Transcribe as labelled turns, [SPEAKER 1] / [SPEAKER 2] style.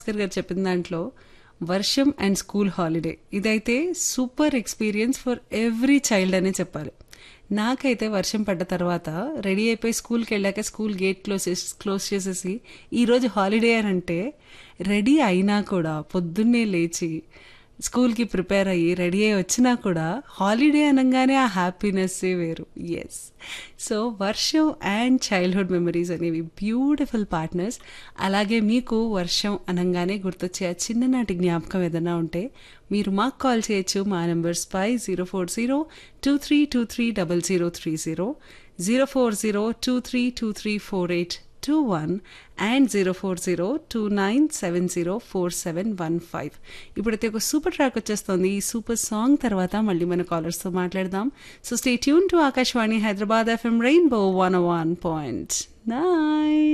[SPEAKER 1] భాస్కర్ గారు చెప్పిన దాంట్లో వర్షం అండ్ స్కూల్ హాలిడే ఇదైతే super experience for every child అనే చెప్పాలి నాకైతే వర్షం పడ్డ తర్వాత రెడీ అయిపోయి స్కూల్కి వెళ్ళాక స్కూల్ గేట్ క్లోజ్ చేసి క్లోజ్ చేసేసి ఈరోజు హాలిడే అని అంటే రెడీ అయినా కూడా పొద్దున్నే లేచి స్కూల్కి ప్రిపేర్ అయ్యి రెడీ అయ్యి వచ్చినా కూడా హాలిడే అనగానే ఆ హ్యాపీనెస్ వేరు ఎస్ సో వర్షం అండ్ చైల్డ్హుడ్ మెమరీస్ అనేవి బ్యూటిఫుల్ పార్ట్నర్స్ అలాగే మీకు వర్షం అనగానే గుర్తొచ్చే ఆ చిన్ననాటి జ్ఞాపకం ఏదైనా ఉంటే మీరు మాకు కాల్ చేయొచ్చు మా నెంబర్స్ పై zero four zero two three two three double zero three zero zero four zero two three two three four eight two one and zero four zero two nine seven zero four seven one five ఇప్పుడైతే ఒక super track వచ్చేస్తుంది ఈ super song తర్వాత మళ్ళీ మన కాలర్స్తో మాట్లాడదాం so stay tune to Akashvani Hyderabad FM rainbow one one point nine